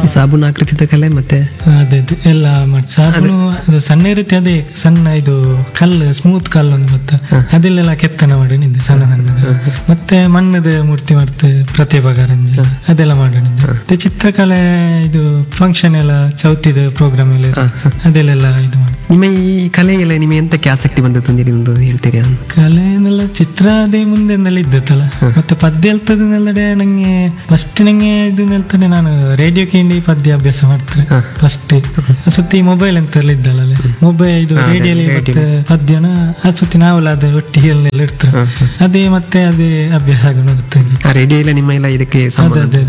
ಸಾಬೂನು ಆಕೃತಿದ ಕಲೆ ಮತ್ತೆ ಅದೇ ಅದೇ ಎಲ್ಲ ಮಾಡಿ ಸಾಬೂನು ಅದು ಸಣ್ಣ ರೀತಿ ಅದೇ ಸಣ್ಣ ಇದು ಕಲ್ಲು ಸ್ಮೂತ್ ಕಲ್ಲು ಒಂದು ಗೊತ್ತಾ ಅದೆಲ್ಲೆಲ್ಲ ಕೆತ್ತನೆ ಮಾಡಿ ನಿಂದೆ ಸಣ್ಣ ಸಣ್ಣದು ಮತ್ತೆ ಮಣ್ಣದ ಮೂರ್ತಿ ಮಾಡ್ತೆ ಪ್ರತಿಭಾ ಕಾರಂಜಿ ಅದೆಲ್ಲ ಮಾಡಿ ನಿಂದೆ ಮತ್ತೆ ಚಿತ್ರಕಲೆ ಇದು ಫಂಕ್ಷನ್ ಎಲ್ಲ ಚೌತಿದ ಪ್ರೋಗ್ರಾಮ್ ಎಲ್ಲ ಇರುತ್ತೆ. ಅದೆಲ್ಲೆಲ್ಲ ಇದು ಮಾಡಿ ನಿಮ್ಮ ಈ ಕಲೆಗೆಲ್ಲ ನಿಮಗೆ ಎಂತಕ್ಕೆ ಆಸಕ್ತಿ ಬಂದದ್ದು ಅಂತ ಒಂದು ಹೇಳ್ತೀರಿ ಅದನ್ನು ಕಲೆನೆಲ್ಲ ಚಿತ್ರ ಅದೇ ಮುಂದೆಂದೆಲ್ಲ ಇದ್ದತ್ತಲ್ಲ ಮತ್ತೆ ಪದ್ಯ ಹೇಳ್ತದನ್ನೆಲ್ಲಡೆ ನಂಗೆ ಫಸ್ಟ್ ನಂಗೆ ಇದು ಹೇಳ್ತಾನೆ ನಾನು ರೇಡಿಯೋ ಕೇಂಡಿ ಪದ್ಯ ಅಭ್ಯಾಸ ಮಾಡ್ತಾರೆ ಫಸ್ಟ್ ಸುತ್ತಿ ಮೊಬೈಲ್ ಅಂತೆಲ್ಲ ಇದ್ದಲ್ಲ ಮೊಬೈಲ್ ಇದು ರೇಡಿಯೋಲಿ ಮತ್ತೆ ಪದ್ಯನ ಆ ಸುತ್ತಿ ನಾವೆಲ್ಲ ಅದು ಒಟ್ಟಿಗೆ ಎಲ್ಲ ಇರ್ತಾರೆ ಅದೇ ಮತ್ತೆ ಅದೇ ಅಭ್ಯಾಸ ಆಗಿ ಹೋಗುತ್ತೆ ಆ ರೇಡಿಯೋ ಎಲ್ಲ ನಿಮ್ಮ ಎಲ್ಲ ಇದಕ್ಕೆ ಅದೇ ಸಂಬಂಧ ಅದೇ